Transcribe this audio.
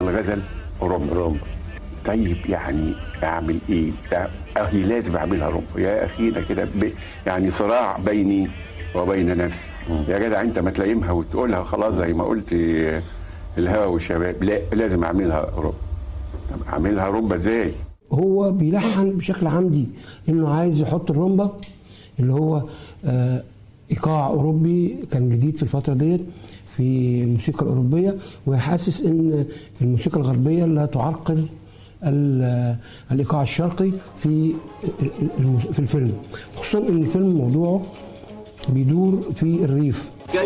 الغزل رومبا رومبا طيب يعني اعمل ايه؟ اهي لازم اعملها رومبا يا اخي ده كده ب- يعني صراع بيني وبين نفسي يا جدع انت ما تلايمها وتقولها خلاص زي ما قلت آه، الهوى والشباب لا لازم اعملها رومبا طب اعملها رومبا ازاي؟ هو بيلحن بشكل عمدي انه عايز يحط الرومبا اللي هو آه، ايقاع اوروبي كان جديد في الفتره ديت في الموسيقى الاوروبيه وحاسس ان الموسيقى الغربيه لا تعرقل ال- الايقاع الشرقي في المس- في الفيلم خصوصا ان الفيلم موضوعه بيدور في الريف